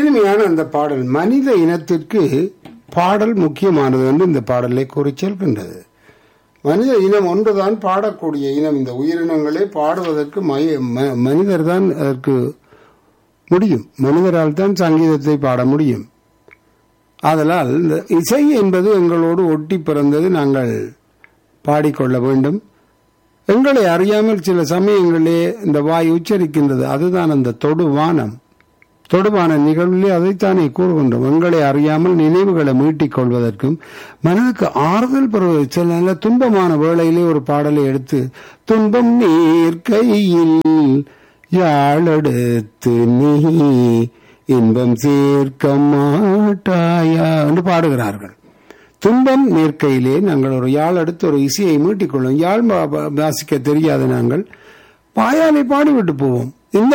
இனிமையான அந்த பாடல் மனித இனத்திற்கு பாடல் முக்கியமானது என்று இந்த பாடலை கூறி செல்கின்றது மனித இனம் ஒன்றுதான் பாடக்கூடிய இனம் இந்த உயிரினங்களே பாடுவதற்கு மனிதர் தான் அதற்கு முடியும் மனிதரால் தான் சங்கீதத்தை பாட முடியும் ஆதலால் இந்த இசை என்பது எங்களோடு ஒட்டி பிறந்தது நாங்கள் பாடிக்கொள்ள வேண்டும் எங்களை அறியாமல் சில சமயங்களிலே இந்த வாய் உச்சரிக்கின்றது அதுதான் அந்த தொடுவானம் தொடுவான நிகழ்விலே அதைத்தானே கூறுகின்றோம் எங்களை அறியாமல் நினைவுகளை மீட்டிக் கொள்வதற்கும் மனதுக்கு ஆறுதல் பெறுவது சில நல்ல துன்பமான வேளையிலே ஒரு பாடலை எடுத்து துன்பம் நீர் கையில் யாழெடுத்து நீ இன்பம் சேர்க்க மாட்டாயா என்று பாடுகிறார்கள் துன்பம் நேர்க்கையிலே நாங்கள் ஒரு யாழ் எடுத்து ஒரு இசையை மீட்டிக்கொள்ளும் யாழ் வாசிக்க தெரியாத நாங்கள் பாயாலை பாடிவிட்டு போவோம்